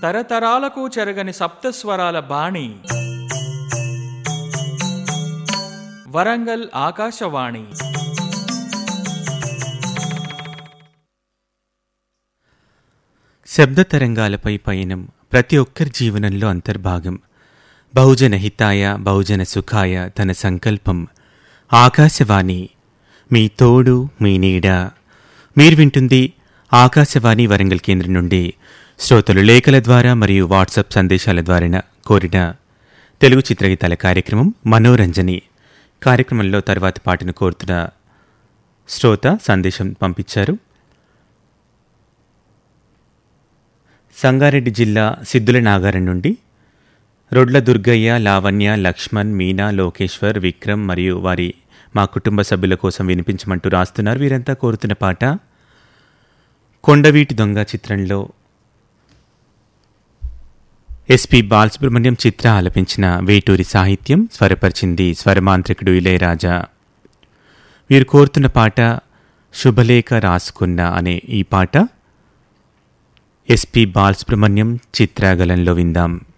తరతరాలకు చెరగని సప్తస్వరాల బాణి వరంగల్ ఆకాశవాణి శబ్ద తరంగాలపై పయనం ప్రతి ఒక్కరి జీవనంలో అంతర్భాగం బహుజన హితాయ బహుజన సుఖాయ తన సంకల్పం ఆకాశవాణి మీ తోడు మీ నీడ మీరు వింటుంది ఆకాశవాణి వరంగల్ కేంద్రం నుండి శ్రోతలు లేఖల ద్వారా మరియు వాట్సాప్ సందేశాల ద్వారా కోరిన తెలుగు చిత్రగీతాల కార్యక్రమం మనోరంజని కార్యక్రమంలో తర్వాతి పాటను కోరుతున్న శ్రోత సందేశం పంపించారు సంగారెడ్డి జిల్లా సిద్దుల నాగారం నుండి రొడ్ల దుర్గయ్య లావణ్య లక్ష్మణ్ మీనా లోకేశ్వర్ విక్రమ్ మరియు వారి మా కుటుంబ సభ్యుల కోసం వినిపించమంటూ రాస్తున్నారు వీరంతా కోరుతున్న పాట కొండవీటి దొంగ చిత్రంలో ఎస్పి బాలసుబ్రహ్మణ్యం చిత్ర ఆలపించిన వేటూరి సాహిత్యం స్వరపరిచింది స్వరమాంత్రికుడు ఇళయరాజా వీరు కోరుతున్న పాట శుభలేఖ రాసుకున్న అనే ఈ పాట ఎస్పి బాలసుబ్రహ్మణ్యం చిత్రాగలంలో విందాం